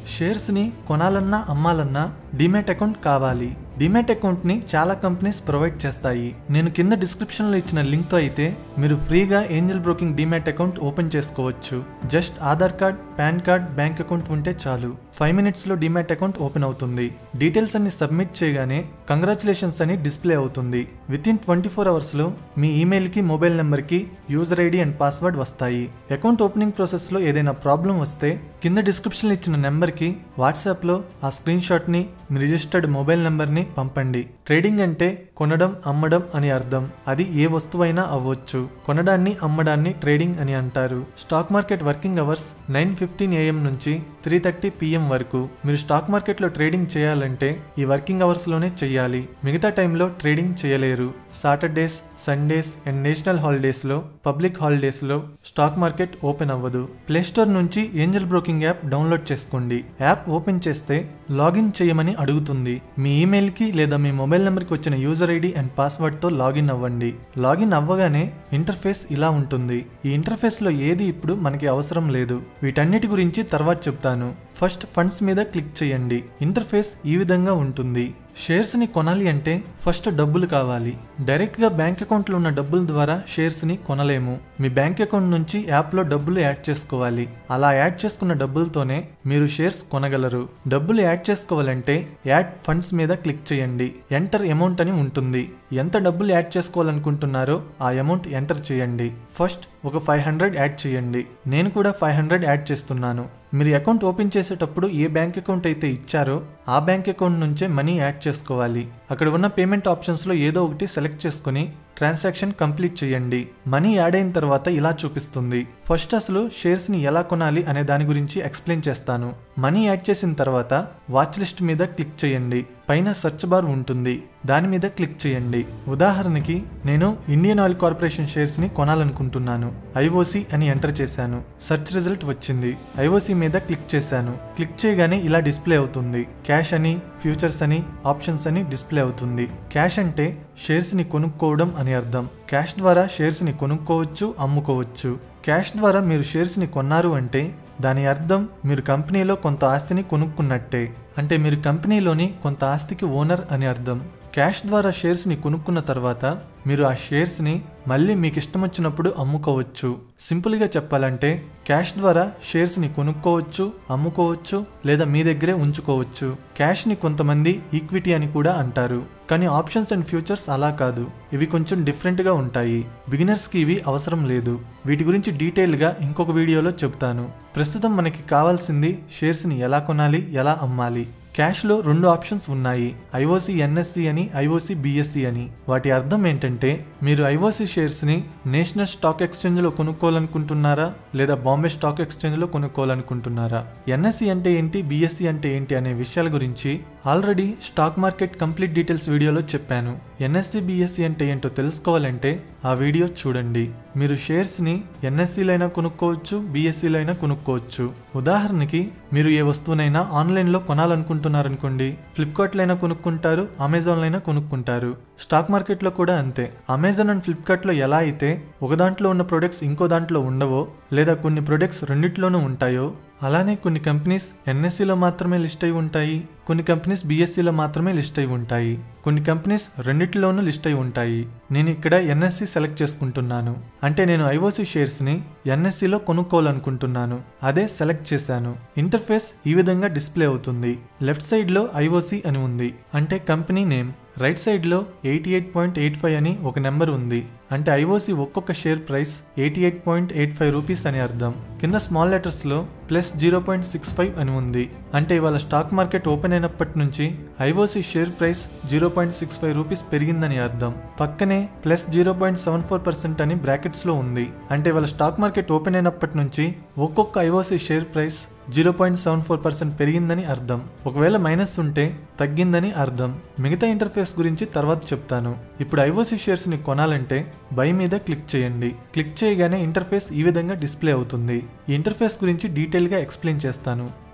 షేర్స్ని కొనాలన్నా అమ్మాలన్నా demat account కావాలి డిమాట్ అకౌంట్ని చాలా కంపెనీస్ ప్రొవైడ్ చేస్తాయి నేను కింద డిస్క్రిప్షన్లో ఇచ్చిన లింక్తో అయితే మీరు ఫ్రీగా Angel Broking demat account open చేసుకోవచ్చు just Aadhaar card PAN card bank account ఉంటే చాలు ఫైవ్ మినిట్స్లో డిమాట్ అకౌంట్ ఓపెన్ అవుతుంది డీటెయిల్స్ అన్ని సబ్మిట్ చేయగానే కంగ్రాచులేషన్స్ అని డిస్ప్లే అవుతుంది విత్ ఇన్ ట్వంటీ ఫోర్ అవర్స్లో మీ ఈమెయిల్కి మొబైల్ నెంబర్కి యూజర్ ఐడి అండ్ పాస్వర్డ్ వస్తాయి అకౌంట్ ఓపెనింగ్ ప్రాసెస్లో ఏదైనా ప్రాబ్లం వస్తే కింద డిస్క్రిప్షన్లో ఇచ్చిన నెంబర్కి వాట్సాప్లో ఆ స్క్రీన్ షాట్ని మీ రిజిస్టర్డ్ మొబైల్ నెంబర్ని పంపండి ట్రేడింగ్ అంటే కొనడం అమ్మడం అని అర్థం అది ఏ వస్తువైనా అవ్వచ్చు కొనడాన్ని అమ్మడాన్ని ట్రేడింగ్ అని అంటారు stock market working hours nine fifteen AM నుంచి త్రీ థర్టీ పిఎం వరకు మీరు స్టాక్ మార్కెట్లో ట్రేడింగ్ చేయాలంటే ఈ వర్కింగ్ అవర్స్లోనే చేయాలి మిగతా టైంలో ట్రేడింగ్ చేయలేరు సాటర్డేస్ సండేస్ అండ్ నేషనల్ హాలిడేస్లో పబ్లిక్ హాలిడేస్లో స్టాక్ మార్కెట్ ఓపెన్ అవ్వదు ప్లేస్టోర్ నుంచి ఏంజల్ బ్రోకింగ్ యాప్ డౌన్లోడ్ చేసుకోండి యాప్ ఓపెన్ చేస్తే లాగిన్ చేయమని అడుగుతుంది మీ ఈమెయిల్కి లేదా మీ మొబైల్ నెంబర్కి వచ్చిన యూజర్ ఐడి అండ్ పాస్వర్డ్తో లాగిన్ అవ్వండి లాగిన్ అవ్వగానే ఇంటర్ఫేస్ ఇలా ఉంటుంది ఈ ఇంటర్ఫేస్లో ఏది ఇప్పుడు మనకి అవసరం లేదు వీటన్నిటి గురించి తర్వాత చెప్తాను ఫస్ట్ ఫండ్స్ మీద క్లిక్ చేయండి ఇంటర్ఫేస్ ఈ విధంగా ఉంటుంది షేర్స్ని కొనాలి అంటే ఫస్ట్ డబ్బులు కావాలి డైరెక్ట్గా బ్యాంక్ అకౌంట్లో ఉన్న డబ్బుల ద్వారా షేర్స్ని కొనలేము మీ బ్యాంక్ అకౌంట్ నుంచి యాప్లో డబ్బులు యాడ్ చేసుకోవాలి అలా యాడ్ చేసుకున్న డబ్బులతోనే మీరు షేర్స్ కొనగలరు డబ్బులు యాడ్ చేసుకోవాలంటే యాడ్ ఫండ్స్ మీద క్లిక్ చేయండి ఎంటర్ అమౌంట్ అని ఉంటుంది ఎంత డబ్బులు యాడ్ చేసుకోవాలనుకుంటున్నారో ఆ అమౌంట్ ఎంటర్ చేయండి ఫస్ట్ ఒక ఫైవ్ హండ్రెడ్ యాడ్ చేయండి నేను కూడా ఫైవ్ హండ్రెడ్ యాడ్ చేస్తున్నాను మీరు అకౌంట్ ఓపెన్ చేసేటప్పుడు ఏ బ్యాంక్ అకౌంట్ అయితే ఇచ్చారో ఆ బ్యాంక్ అకౌంట్ నుంచే మనీ యాడ్ చేసుకోవాలి అక్కడ ఉన్న పేమెంట్ ఆప్షన్స్లో ఏదో ఒకటి సెలెక్ట్ చేసుకుని ట్రాన్సాక్షన్ కంప్లీట్ చేయండి మనీ యాడ్ అయిన తర్వాత ఇలా చూపిస్తుంది ఫస్ట్ అసలు షేర్స్ని ఎలా కొనాలి అనే దాని గురించి ఎక్స్ప్లెయిన్ చేస్తాను మనీ యాడ్ చేసిన తర్వాత వాచ్ లిస్ట్ మీద క్లిక్ చేయండి పైన సెర్చ్ బార్ ఉంటుంది దాని మీద క్లిక్ చేయండి ఉదాహరణకి నేను ఇండియన్ ఆయిల్ కార్పొరేషన్ షేర్స్ని కొనాలనుకుంటున్నాను ఐఓసి అని ఎంటర్ చేశాను సెర్చ్ రిజల్ట్ వచ్చింది ఐఓసి మీద క్లిక్ చేశాను క్లిక్ చేయగానే ఇలా డిస్ప్లే అవుతుంది క్యాష్ అని ఫ్యూచర్స్ అని ఆప్షన్స్ అని డిస్ప్లే అవుతుంది క్యాష్ అంటే షేర్స్ని కొనుక్కోవడం అని అర్థం క్యాష్ ద్వారా షేర్స్ని కొనుక్కోవచ్చు అమ్ముకోవచ్చు క్యాష్ ద్వారా మీరు షేర్స్ని కొన్నారు అంటే దాని అర్థం మీరు కంపెనీలో కొంత ఆస్తిని కొనుక్కున్నట్టే అంటే మీరు కంపెనీలోని కొంత ఆస్తికి ఓనర్ అని అర్థం క్యాష్ ద్వారా షేర్స్ని కొనుక్కున్న తర్వాత మీరు ఆ షేర్స్ని మళ్ళీ మీకు ఇష్టం వచ్చినప్పుడు అమ్ముకోవచ్చు సింపుల్గా చెప్పాలంటే క్యాష్ ద్వారా షేర్స్ని కొనుక్కోవచ్చు అమ్ముకోవచ్చు లేదా మీ దగ్గరే ఉంచుకోవచ్చు క్యాష్ని కొంతమంది ఈక్విటీ అని కూడా అంటారు కానీ ఆప్షన్స్ అండ్ ఫ్యూచర్స్ అలా కాదు ఇవి కొంచెం డిఫరెంట్గా ఉంటాయి బిగినర్స్కి ఇవి అవసరం లేదు వీటి గురించి డీటెయిల్గా ఇంకొక వీడియోలో చెప్తాను ప్రస్తుతం మనకి కావాల్సింది షేర్స్ని ఎలా కొనాలి ఎలా అమ్మాలి క్యాష్లో రెండు ఆప్షన్స్ ఉన్నాయి ఐఓసి ఎన్ఎస్సి అని ఐఓసి బిఎస్సి అని వాటి అర్థం ఏంటంటే మీరు ఐఓసి షేర్స్ని నేషనల్ స్టాక్ ఎక్స్చేంజ్లో కొనుక్కోవాలనుకుంటున్నారా లేదా బాంబే స్టాక్ ఎక్స్చేంజ్లో కొనుక్కోవాలనుకుంటున్నారా ఎన్ఎస్సి అంటే ఏంటి బిఎస్సి అంటే ఏంటి అనే విషయాల గురించి already stock market complete details వీడియోలో చెప్పాను ఎన్ఎస్సి బిఎస్సి అంటే ఏంటో తెలుసుకోవాలంటే ఆ వీడియో చూడండి మీరు షేర్స్ని ఎన్ఎస్సీలో అయినా కొనుక్కోవచ్చు బీఎస్సీలో అయినా కొనుక్కోవచ్చు ఉదాహరణకి మీరు ఏ వస్తువునైనా ఆన్లైన్లో కొనాలనుకుంటున్నారనుకోండి ఫ్లిప్కార్ట్లో అయినా కొనుక్కుంటారు అమెజాన్లో అయినా కొనుక్కుంటారు స్టాక్ మార్కెట్లో కూడా అంతే అమెజాన్ అండ్ ఫ్లిప్కార్ట్లో ఎలా అయితే ఒక దాంట్లో ఉన్న ప్రొడక్ట్స్ ఇంకో దాంట్లో ఉండవో లేదా కొన్ని ప్రొడక్ట్స్ రెండిట్లోనూ ఉంటాయో అలానే కొన్ని కంపెనీస్ ఎన్ఎస్సిలో మాత్రమే లిస్ట్ అయి ఉంటాయి కొన్ని కంపెనీస్ బీఎస్సీలో మాత్రమే లిస్ట్ అయి ఉంటాయి కొన్ని కంపెనీస్ రెండిటిలోనూ లిస్ట్ అయి ఉంటాయి నేను ఇక్కడ ఎన్ఎస్సి సెలెక్ట్ చేసుకుంటున్నాను అంటే నేను ఐఓసి షేర్స్ని ఎన్ఎస్సిలో కొనుక్కోవాలనుకుంటున్నాను అదే సెలెక్ట్ చేశాను ఇంటర్ఫేస్ ఈ విధంగా డిస్ప్లే అవుతుంది లెఫ్ట్ సైడ్లో ఐఓసి అని ఉంది అంటే కంపెనీ నేమ్ రైట్ సైడ్లో eighty eight point eight five అని ఒక నెంబర్ ఉంది అంటే ఐఓసి ఒక్కొక్క share price eighty eight point eight five rupees అని అర్థం కింద స్మాల్ లెటర్స్లో plus zero point six five అని ఉంది అంటే ఇవాళ స్టాక్ మార్కెట్ ఓపెన్ అయినప్పటి నుంచి IOC share price zero point six five rupees పెరిగిందని అర్థం పక్కనే plus zero point seven four percent అని బ్రాకెట్స్లో ఉంది అంటే ఇవాళ స్టాక్ మార్కెట్ ఓపెన్ అయినప్పటి నుంచి ఒక్కొక్క IOC share price zero point seven four percent పెరిగిందని అర్థం ఒకవేళ మైనస్ ఉంటే తగ్గిందని అర్థం మిగతా ఇంటర్ఫేస్ గురించి తర్వాత చెప్తాను ఇప్పుడు ఐఓసి షేర్స్ని కొనాలంటే బై మీద క్లిక్ చేయండి క్లిక్ చేయగానే ఇంటర్ఫేస్ ఈ విధంగా డిస్ప్లే అవుతుంది ఈ ఇంటర్ఫేస్ గురించి డీటెయిల్గా ఎక్స్ప్లెయిన్ చేస్తాను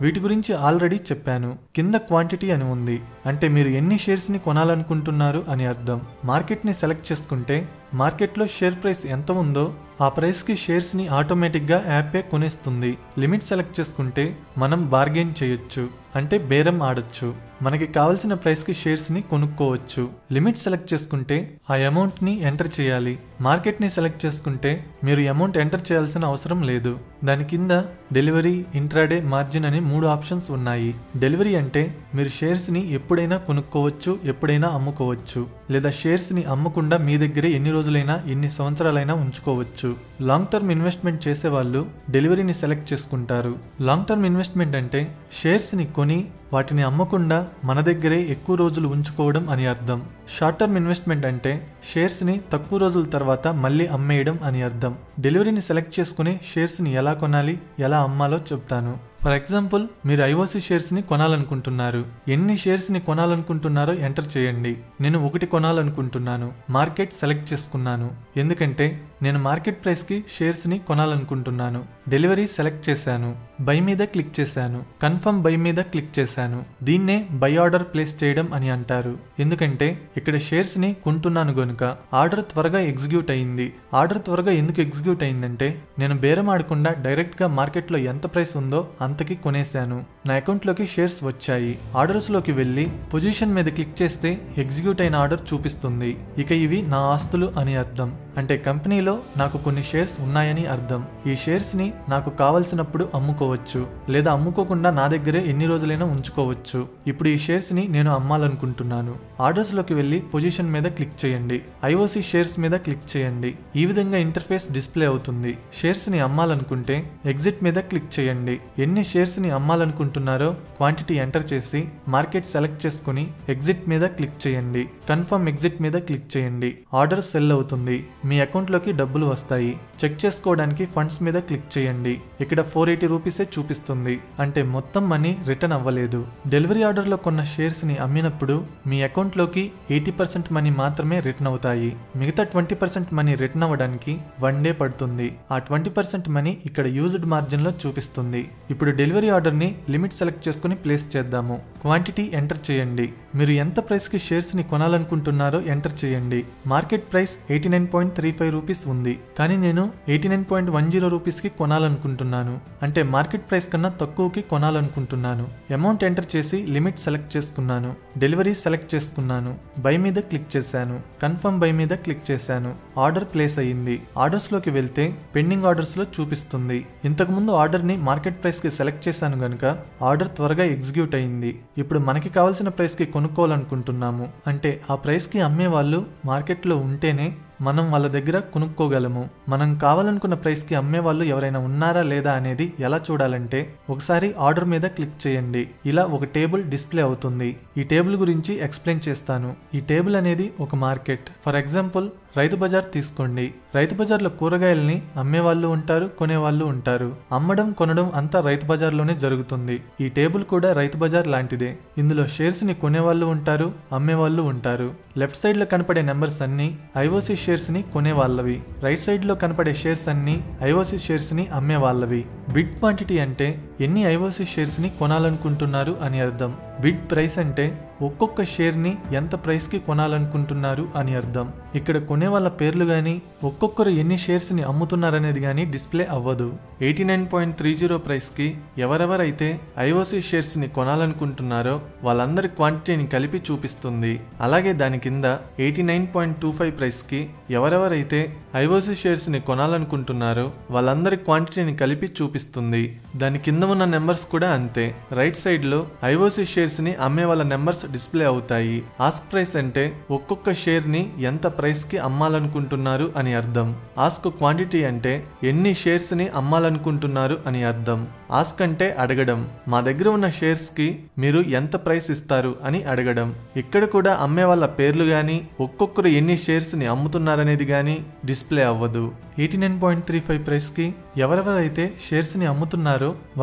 వీటి గురించి ఆల్రెడీ చెప్పాను కింద క్వాంటిటీ అని ఉంది అంటే మీరు ఎన్ని షేర్స్ని కొనాలనుకుంటున్నారు అని అర్థం మార్కెట్ని సెలెక్ట్ చేసుకుంటే మార్కెట్లో షేర్ ప్రైస్ ఎంత ఉందో ఆ ప్రైస్కి షేర్స్ని ఆటోమేటిక్గా యాపే కొనేస్తుంది లిమిట్ సెలెక్ట్ చేసుకుంటే మనం బార్గెన్ చేయొచ్చు అంటే బేరం ఆడొచ్చు మనకి కావలసిన ప్రైస్కి షేర్స్ని కొనుక్కోవచ్చు లిమిట్ సెలెక్ట్ చేసుకుంటే ఆ అమౌంట్ని ఎంటర్ చేయాలి మార్కెట్ని సెలెక్ట్ చేసుకుంటే మీరు అమౌంట్ ఎంటర్ చేయాల్సిన అవసరం లేదు దాని కింద డెలివరీ ఇంట్రాడే మార్జిన్ అనే మూడు ఆప్షన్స్ ఉన్నాయి డెలివరీ అంటే మీరు షేర్స్ని ఎప్పుడైనా కొనుక్కోవచ్చు ఎప్పుడైనా అమ్ముకోవచ్చు లేదా షేర్స్ని అమ్మకుండా మీ దగ్గరే ఎన్ని రోజులైనా ఎన్ని సంవత్సరాలైనా ఉంచుకోవచ్చు లాంగ్ టర్మ్ ఇన్వెస్ట్మెంట్ చేసే వాళ్ళు డెలివరీని సెలెక్ట్ చేసుకుంటారు లాంగ్ టర్మ్ ఇన్వెస్ట్మెంట్ అంటే షేర్స్ని కొని వాటిని అమ్మకుండా మన దగ్గరే ఎక్కువ రోజులు ఉంచుకోవడం అని అర్థం షార్ట్ టర్మ్ ఇన్వెస్ట్మెంట్ అంటే షేర్స్ని తక్కువ రోజుల తర్వాత మళ్ళీ అమ్మేయడం అని అర్థం డెలివరీని సెలెక్ట్ చేసుకుని షేర్స్ని ఎలా కొనాలి ఎలా అమ్మాలో చెప్తాను ఫర్ ఎగ్జాంపుల్ మీరు ఐఓసి షేర్స్ని కొనాలనుకుంటున్నారు ఎన్ని షేర్స్ని కొనాలనుకుంటున్నారో ఎంటర్ చేయండి నేను ఒకటి కొనాలనుకుంటున్నాను మార్కెట్ సెలెక్ట్ చేసుకున్నాను ఎందుకంటే నేను మార్కెట్ ప్రైస్కి షేర్స్ని కొనాలనుకుంటున్నాను డెలివరీ సెలెక్ట్ చేశాను బై మీద క్లిక్ చేశాను కన్ఫర్మ్ బై మీద క్లిక్ చేశాను దీన్నే బై ఆర్డర్ ప్లేస్ చేయడం అని అంటారు ఎందుకంటే ఇక్కడ షేర్స్ని కొంటున్నాను గనుక ఆర్డర్ త్వరగా ఎగ్జిక్యూట్ అయింది ఆర్డర్ త్వరగా ఎందుకు ఎగ్జిక్యూట్ అయిందంటే నేను బేరం ఆడకుండా డైరెక్ట్గా మార్కెట్లో ఎంత ప్రైస్ ఉందో అంతకి కొనేశాను నా అకౌంట్లోకి షేర్స్ వచ్చాయి ఆర్డర్స్లోకి వెళ్ళి పొజిషన్ మీద క్లిక్ చేస్తే ఎగ్జిక్యూట్ అయిన ఆర్డర్ చూపిస్తుంది ఇక ఇవి నా ఆస్తులు అని అర్థం అంటే కంపెనీలో నాకు కొన్ని షేర్స్ ఉన్నాయని అర్థం ఈ షేర్స్ని నాకు కావలసినప్పుడు అమ్ముకోవచ్చు లేదా అమ్ముకోకుండా నా దగ్గరే ఎన్ని రోజులైనా ఉంచుకోవచ్చు ఇప్పుడు ఈ షేర్స్ని నేను అమ్మాలనుకుంటున్నాను ఆర్డర్స్లోకి వెళ్ళి పొజిషన్ మీద క్లిక్ చేయండి ఐఓసి షేర్స్ మీద క్లిక్ చేయండి ఈ విధంగా ఇంటర్ఫేస్ డిస్ప్లే అవుతుంది షేర్స్ని అమ్మాలనుకుంటే ఎగ్జిట్ మీద క్లిక్ చేయండి ఎన్ని షేర్స్ని అమ్మాలనుకుంటున్నారో క్వాంటిటీ ఎంటర్ చేసి మార్కెట్ సెలెక్ట్ చేసుకుని ఎగ్జిట్ మీద క్లిక్ చేయండి కన్ఫర్మ్ ఎగ్జిట్ మీద క్లిక్ చేయండి ఆర్డర్ సెల్ అవుతుంది మీ అకౌంట్లోకి డబ్బులు వస్తాయి చెక్ చేసుకోవడానికి ఫండ్స్ మీద క్లిక్ చేయండి ఇక్కడ ఫోర్ ఎయిటీ రూపీసే చూపిస్తుంది అంటే మొత్తం మనీ రిటర్న్ అవ్వలేదు డెలివరీ ఆర్డర్లో కొన్న షేర్స్ని అమ్మినప్పుడు మీ అకౌంట్లోకి ఎయిటీ పర్సెంట్ మనీ మాత్రమే రిటర్న్ అవుతాయి మిగతా ట్వంటీ పర్సెంట్ మనీ రిటర్న్ అవ్వడానికి వన్ డే పడుతుంది ఆ ట్వంటీ పర్సెంట్ మనీ ఇక్కడ యూజ్డ్ మార్జిన్లో చూపిస్తుంది ఇప్పుడు డెలివరీ ఆర్డర్ని లిమిట్ సెలెక్ట్ చేసుకుని ప్లేస్ చేద్దాము క్వాంటిటీ ఎంటర్ చేయండి మీరు ఎంత ప్రైస్కి షేర్స్ని కొనాలనుకుంటున్నారో ఎంటర్ చేయండి market price eighty nine point three five rupees ఉంది కానీ నేను eighty nine point one zero రూపీస్కి కొనాలనుకుంటున్నాను అంటే మార్కెట్ ప్రైస్ కన్నా తక్కువకి కొనాలనుకుంటున్నాను అమౌంట్ ఎంటర్ చేసి లిమిట్ సెలెక్ట్ చేసుకున్నాను డెలివరీ సెలెక్ట్ చేసుకున్నాను బై మీద క్లిక్ చేశాను కన్ఫర్మ్ బై మీద క్లిక్ చేశాను ఆర్డర్ ప్లేస్ అయ్యింది ఆర్డర్స్లోకి వెళ్తే పెండింగ్ ఆర్డర్స్లో చూపిస్తుంది ఇంతకుముందు ఆర్డర్ని మార్కెట్ ప్రైస్కి సెలెక్ట్ చేశాను గనుక ఆర్డర్ త్వరగా ఎగ్జిక్యూట్ అయింది ఇప్పుడు మనకి కావాల్సిన ప్రైస్కి కొనుక్కోవాలనుకుంటున్నాము అంటే ఆ ప్రైస్కి అమ్మే వాళ్ళు మార్కెట్లో ఉంటేనే మనం వాళ్ళ దగ్గర కొనుక్కోగలము మనం కావాలనుకున్న ప్రైస్కి అమ్మే వాళ్ళు ఎవరైనా ఉన్నారా లేదా అనేది ఎలా చూడాలంటే ఒకసారి ఆర్డర్ మీద క్లిక్ చేయండి ఇలా ఒక టేబుల్ డిస్ప్లే అవుతుంది ఈ టేబుల్ గురించి ఎక్స్ప్లెయిన్ చేస్తాను ఈ టేబుల్ అనేది ఒక మార్కెట్ ఫర్ ఎగ్జాంపుల్ రైతు బజార్ తీసుకోండి రైతు బజార్లో కూరగాయల్ని అమ్మే వాళ్ళు ఉంటారు కొనేవాళ్ళు ఉంటారు అమ్మడం కొనడం అంతా రైతు బజార్లోనే జరుగుతుంది ఈ టేబుల్ కూడా రైతు బజార్ లాంటిదే ఇందులో షేర్స్ ని కొనేవాళ్ళు ఉంటారు అమ్మేవాళ్ళు ఉంటారు లెఫ్ట్ సైడ్ లో కనపడే నెంబర్స్ అన్ని ఐఓసి షేర్స్ ని కొనే వాళ్ళవి రైట్ సైడ్ లో కనపడే షేర్స్ అన్ని ఐఓసి షేర్స్ ని అమ్మే వాళ్ళవి బిడ్ క్వాంటిటీ అంటే ఎన్ని ఐఓసి షేర్స్ ని కొనాలనుకుంటున్నారు అని అర్థం బిడ్ ప్రైస్ అంటే ఒక్కొక్క షేర్ని ఎంత ప్రైస్కి కొనాలనుకుంటున్నారు అని అర్థం ఇక్కడ కొనే వాళ్ళ పేర్లు కానీ ఒక్కొక్కరు ఎన్ని షేర్స్ని అమ్ముతున్నారనేది కానీ డిస్ప్లే అవ్వదు eighty nine point three zero ప్రైస్కి ఎవరెవరైతే ఐఓసి షేర్స్ని కొనాలనుకుంటున్నారో వాళ్ళందరి క్వాంటిటీని కలిపి చూపిస్తుంది అలాగే దాని కింద eighty nine point two five ప్రైస్కి ఎవరెవరైతే ఐఓసి షేర్స్ని కొనాలనుకుంటున్నారో వాళ్ళందరి క్వాంటిటీని కలిపి చూపిస్తుంది దాని కింద ఉన్న నెంబర్స్ కూడా అంతే రైట్ సైడ్లో ఐఓసి షేర్స్ని అమ్మే వాళ్ళ నెంబర్స్ డిస్ప్లే అవుతాయి ఆస్క్ ప్రైస్ అంటే ఒక్కొక్క షేర్ని ఎంత ప్రైస్కి అమ్మాలనుకుంటున్నారు అని అర్థం ఆస్క్ క్వాంటిటీ అంటే ఎన్ని షేర్స్ని అమ్మాలనుకుంటున్నారు అని అర్థం ఆస్క్ అంటే అడగడం మా దగ్గర ఉన్న షేర్స్కి మీరు ఎంత ప్రైస్ ఇస్తారు అని అడగడం ఇక్కడ కూడా అమ్మే వాళ్ళ పేర్లు కానీ ఒక్కొక్కరు ఎన్ని షేర్స్ని అమ్ముతున్నారనేది కానీ డిస్ప్లే అవ్వదు eighty nine point three five ప్రైస్కి ఎవరెవరైతే షేర్స్ని అమ్ముతున్నారో వాళ్ళ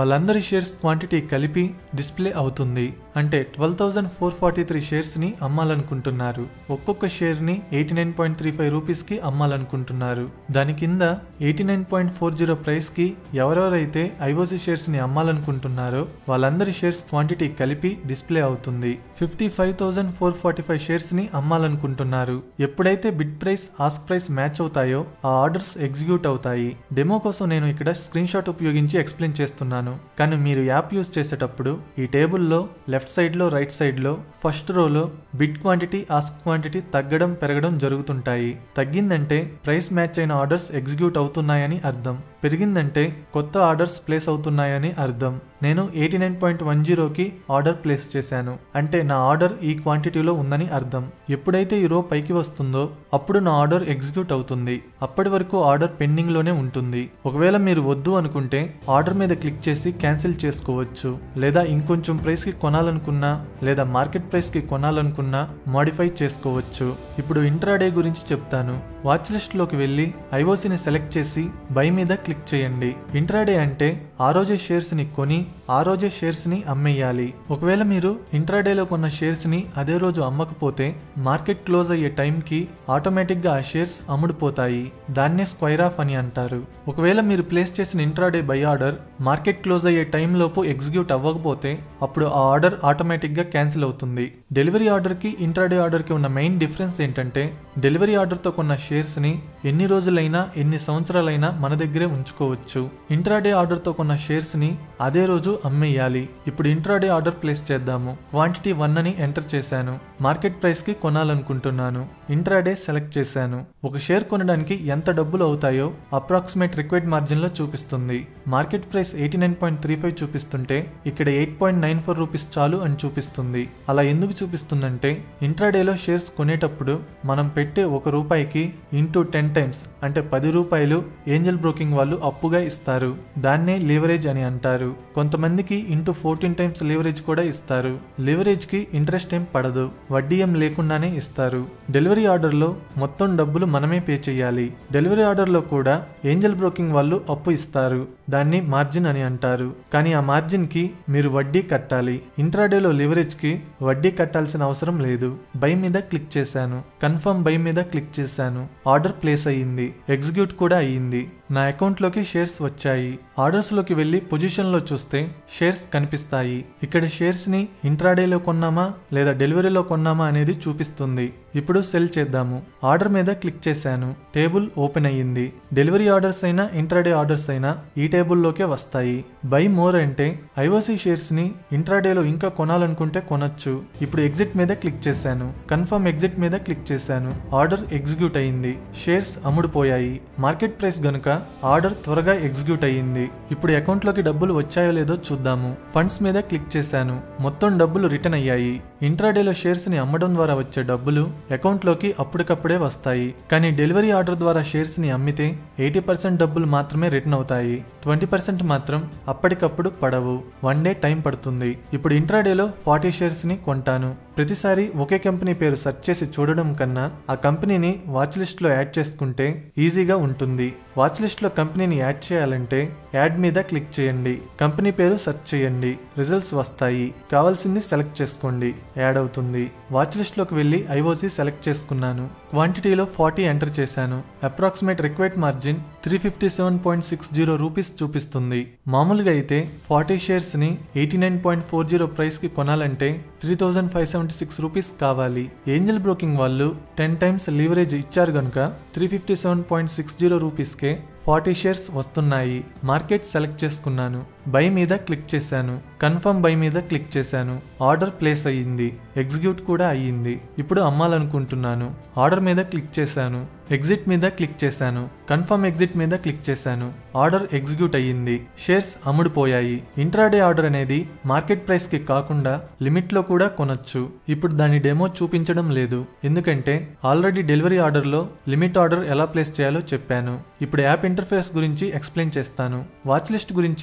వాళ్ళందరి షేర్స్ క్వాంటిటీ కలిపి డిస్ప్లే అవుతుంది అంటే twelve thousand four forty three షేర్స్ని అమ్మాలనుకుంటున్నారు ఒక్కొక్క షేర్ని eighty nine point three five రూపీస్కి అమ్మాలనుకుంటున్నారు దాని కింద eighty nine point four zero ప్రైస్కి ఎవరెవరైతే ఐఓసి షేర్స్ని అమ్మాలనుకుంటున్నారో వాళ్ళందరి షేర్స్ క్వాంటిటీ కలిపి డిస్ప్లే అవుతుంది fifty five thousand four forty five షేర్స్ని అమ్మాలనుకుంటున్నారు ఎప్పుడైతే bid price ask price match అవుతాయో ఆ ఆర్డర్స్ ఎగ్జిక్యూట్ అవుతాయి డెమో కోసం నేను ఇక్కడ స్క్రీన్ షాట్ ఉపయోగించి ఎక్స్ప్లెయిన్ చేస్తున్నాను కానీ మీరు యాప్ యూస్ చేసేటప్పుడు ఈ టేబుల్లో లెఫ్ట్ సైడ్లో రైట్ సైడ్లో ఫస్ట్ రోలో బిడ్ క్వాంటిటీ ఆస్క్ క్వాంటిటీ తగ్గడం పెరగడం జరుగుతుంటాయి తగ్గిందంటే ప్రైస్ మ్యాచ్ అయిన ఆర్డర్స్ ఎగ్జిక్యూట్ అవుతున్నాయని అర్థం పెరిగిందంటే కొత్త ఆర్డర్స్ ప్లేస్ అవుతున్నాయని అర్థం నేను ఎయిటీ నైన్ పాయింట్ వన్ జీరోకి ఆర్డర్ ప్లేస్ చేశాను అంటే నా ఆర్డర్ ఈ క్వాంటిటీలో ఉందని అర్థం ఎప్పుడైతే ఈ రో పైకి వస్తుందో అప్పుడు నా ఆర్డర్ ఎగ్జిక్యూట్ అవుతుంది అప్పటి వరకు ఆర్డర్ పెండింగ్లోనే ఉంటుంది ఒకవేళ మీరు వద్దు అనుకుంటే ఆర్డర్ మీద క్లిక్ చేసి క్యాన్సిల్ చేసుకోవచ్చు లేదా ఇంకొంచెం ప్రైస్కి కొనాలనుకున్నా లేదా మార్కెట్ ప్రైస్కి కొనాలనుకున్నా మాడిఫై చేసుకోవచ్చు ఇప్పుడు ఇంట్రాడే గురించి చెప్తాను వాచ్ లిస్ట్లోకి వెళ్ళి ఐఓసిని సెలెక్ట్ చేసి బై మీద క్లిక్ చేయండి ఇంట్రాడే అంటే ఆ రోజే షేర్స్ని కొని ఆ రోజే షేర్స్ని అమ్మేయాలి ఒకవేళ మీరు ఇంట్రాడేలో కొన్న షేర్స్ని అదే రోజు అమ్మకపోతే మార్కెట్ క్లోజ్ అయ్యే టైంకి ఆటోమేటిక్గా ఆ షేర్స్ అమ్ముడుపోతాయి దాన్నే స్క్వైర్ ఆఫ్ అని అంటారు ఒకవేళ మీరు ప్లేస్ చేసిన intraday buy order market close అయ్యే టైంలోపు ఎగ్జిక్యూట్ అవ్వకపోతే అప్పుడు ఆ ఆర్డర్ ఆటోమేటిక్గా క్యాన్సిల్ అవుతుంది డెలివరీ ఆర్డర్కి ఇంట్రాడే ఆర్డర్కి ఉన్న మెయిన్ డిఫరెన్స్ ఏంటంటే డెలివరీ ఆర్డర్తో కొన్న షేర్స్ని ఎన్ని రోజులైనా ఎన్ని సంవత్సరాలైనా మన దగ్గరే ఉంచుకోవచ్చు ఇంట్రాడే ఆర్డర్తో కొన్న షేర్స్ని అదే రోజు అమ్మేయాలి ఇప్పుడు ఇంట్రాడే ఆర్డర్ ప్లేస్ చేద్దాము క్వాంటిటీ వన్ అని ఎంటర్ చేశాను మార్కెట్ ప్రైస్కి కొనాలనుకుంటున్నాను ఇంట్రాడే సెలెక్ట్ చేశాను ఒక షేర్ కొనడానికి ఎంత డబ్బులు అవుతాయో అప్రాక్సిమేట్ రిక్వైర్డ్ మార్జిన్లో చూపిస్తుంది market price eighty nine point three five చూపిస్తుంటే ఇక్కడ eight point nine four rupees చాలు అని చూపిస్తుంది అలా ఎందుకు చూపిస్తుందంటే ఇంట్రాడేలో షేర్స్ కొనేటప్పుడు మనం పెట్టే ఒక రూపాయికి ఇంటూ టెన్ టైమ్స్ అంటే పది రూపాయలు ఏంజల్ బ్రోకింగ్ వాళ్ళు అప్పుగా ఇస్తారు దాన్నే లీవరేజ్ అని అంటారు కొంతమందికి ఇంటూ ఫోర్టీన్ టైమ్స్ లీవరేజ్ కూడా ఇస్తారు లీవరేజ్ కి ఇంట్రెస్ట్ ఏం పడదు వడ్డీ ఏం లేకుండానే ఇస్తారు డెలివరీ ఆర్డర్లో మొత్తం డబ్బులు మనమే పే చేయాలి డెలివరీ ఆర్డర్లో కూడా ఏంజల్ బ్రోకింగ్ వాళ్ళు అప్పు ఇస్తారు దాన్ని మార్జిన్ అని అంటారు కానీ ఆ మార్జిన్ కి మీరు వడ్డీ కట్టాలి ఇంట్రాడేలో లివరేజ్ కి వడ్డీ కట్టాల్సిన అవసరం లేదు బై మీద క్లిక్ చేశాను కన్ఫర్మ్ బై మీద క్లిక్ చేశాను ఆర్డర్ ప్లేస్ అయ్యింది ఎగ్జిక్యూట్ కూడా అయ్యింది నా అకౌంట్లోకి షేర్స్ వచ్చాయి ఆర్డర్స్లోకి వెళ్ళి పొజిషన్లో చూస్తే షేర్స్ కనిపిస్తాయి ఇక్కడ షేర్స్ని ఇంట్రాడేలో కొన్నామా లేదా డెలివరీలో కొన్నామా అనేది చూపిస్తుంది ఇప్పుడు సెల్ చేద్దాము ఆర్డర్ మీద క్లిక్ చేశాను టేబుల్ ఓపెన్ అయ్యింది డెలివరీ ఆర్డర్స్ అయినా ఇంట్రాడే ఆర్డర్స్ అయినా ఈ టేబుల్లోకే వస్తాయి బై మోర్ అంటే ఐఓసి షేర్స్ని ఇంట్రాడేలో ఇంకా కొనాలనుకుంటే కొనొచ్చు ఇప్పుడు ఎగ్జిట్ మీద క్లిక్ చేశాను కన్ఫర్మ్ ఎగ్జిట్ మీద క్లిక్ చేశాను ఆర్డర్ ఎగ్జిక్యూట్ అయ్యింది షేర్స్ అమ్ముడుపోయాయి మార్కెట్ ప్రైస్ గనుక ఆర్డర్ త్వరగా ఎగ్జిక్యూట్ అయ్యింది ఇప్పుడు అకౌంట్లోకి డబ్బులు వచ్చాయో లేదో చూద్దాము ఫండ్స్ మీద క్లిక్ చేశాను మొత్తం డబ్బులు రిటర్న్ అయ్యాయి ఇంట్రాడేలో షేర్స్ ని అమ్మడం ద్వారా వచ్చే డబ్బులు అకౌంట్లోకి అప్పటికప్పుడే వస్తాయి కానీ డెలివరీ ఆర్డర్ ద్వారా షేర్స్ ని అమ్మితే ఎయిటీ పర్సెంట్ డబ్బులు మాత్రమే రిటర్న్ అవుతాయి ట్వంటీ పర్సెంట్ మాత్రం అప్పటికప్పుడు పడవు వన్ డే టైం పడుతుంది ఇప్పుడు ఇంట్రాడేలో ఫార్టీ షేర్స్ ని కొంటాను ప్రతిసారి ఒకే కంపెనీ పేరు సెర్చ్ చేసి చూడడం కన్నా ఆ కంపెనీని వాచ్ లిస్ట్ లో యాడ్ చేసుకుంటే ఈజీగా ఉంటుంది వాచ్ లిస్ట్ లో కంపెనీని యాడ్ చేయాలంటే యాడ్ మీద క్లిక్ చేయండి కంపెనీ పేరు సెర్చ్ చేయండి రిజల్ట్స్ వస్తాయి కావాల్సింది సెలెక్ట్ చేసుకోండి యాడ్ అవుతుంది వాచ్ లిస్ట్ లోకి వెళ్ళి ఐఓసి సెలెక్ట్ చేసుకున్నాను క్వాంటిటీలో ఫార్టీ ఎంటర్ చేశాను approximate required margin three fifty seven point six zero rupees చూపిస్తుంది మామూలుగా అయితే ఫార్టీ షేర్స్ ని eighty nine point four zero price కి కొనాలంటే three thousand five seventy six rupees కావాలి ఏంజల్ బ్రోకింగ్ వాళ్ళు టెన్ టైమ్స్ లీవరేజ్ ఇచ్చారు గనుక three fifty seven point six zero రూపీస్కే ఫార్టీ షేర్స్ వస్తున్నాయి మార్కెట్ సెలెక్ట్ చేసుకున్నాను బై మీద క్లిక్ చేశాను కన్ఫర్మ్ బై మీద క్లిక్ చేశాను ఆర్డర్ ప్లేస్ అయ్యింది ఎగ్జిక్యూట్ కూడా అయ్యింది ఇప్పుడు అమ్మాలనుకుంటున్నాను ఆర్డర్ మీద క్లిక్ చేశాను ఎగ్జిట్ మీద క్లిక్ చేశాను కన్ఫర్మ్ ఎగ్జిట్ మీద క్లిక్ చేశాను ఆర్డర్ ఎగ్జిక్యూట్ అయ్యింది షేర్స్ అమ్ముడుపోయాయి ఇంట్రాడే ఆర్డర్ అనేది మార్కెట్ ప్రైస్ కి కాకుండా లిమిట్ లో కూడా కొనొచ్చు ఇప్పుడు దాని డెమో చూపించడం లేదు ఎందుకంటే ఆల్రెడీ డెలివరీ ఆర్డర్ లో లిమిట్ ఆర్డర్ ఎలా ప్లేస్ చేయాలో చెప్పాను ఇప్పుడు యాప్ ఇంటర్ఫేస్ గురించి ఎక్స్ప్లెయిన్ చేస్తాను వాచ్ లిస్ట్ గురించి ఆల్రెడీ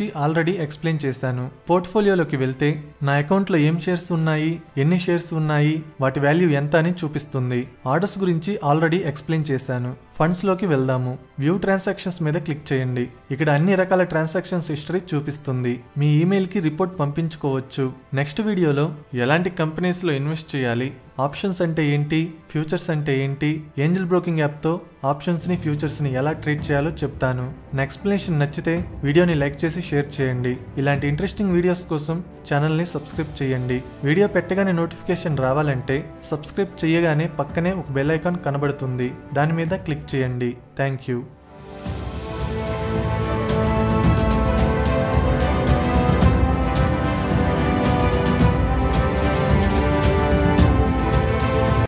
ఆల్రెడీ ఎక్స్ప్లెయిన్ చేశాను పోర్ట్ఫోలియోలోకి వెళ్తే నా అకౌంట్లో ఏం షేర్స్ ఉన్నాయి ఎన్ని షేర్స్ ఉన్నాయి వాటి వాల్యూ ఎంత అని చూపిస్తుంది ఆర్డర్స్ గురించి ఆల్రెడీ ఎక్స్ప్లెయిన్ చేశాను ఫండ్స్ లోకి వెళ్దాము వ్యూ ట్రాన్సాక్షన్స్ మీద క్లిక్ చేయండి ఇక్కడ అన్ని రకాల ట్రాన్సాక్షన్స్ హిస్టరీ చూపిస్తుంది మీ ఈమెయిల్ కి రిపోర్ట్ పంపించుకోవచ్చు నెక్స్ట్ వీడియోలో ఎలాంటి కంపెనీస్ లో ఇన్వెస్ట్ చేయాలి ఆప్షన్స్ అంటే ఏంటి ఫ్యూచర్స్ అంటే ఏంటి ఏంజల్ బ్రోకింగ్ యాప్తో ఆప్షన్స్ని ఫ్యూచర్స్ని ఎలా ట్రీట్ చేయాలో చెప్తాను నా ఎక్స్ప్లెనేషన్ నచ్చితే వీడియోని లైక్ చేసి షేర్ చేయండి ఇలాంటి ఇంట్రెస్టింగ్ వీడియోస్ కోసం ఛానల్ని సబ్స్క్రైబ్ చేయండి వీడియో పెట్టగానే నోటిఫికేషన్ రావాలంటే సబ్స్క్రైబ్ చేయగానే పక్కనే ఒక బెల్ ఐకాన్ కనబడుతుంది దాని మీద క్లిక్ చేయండి థ్యాంక్ యూ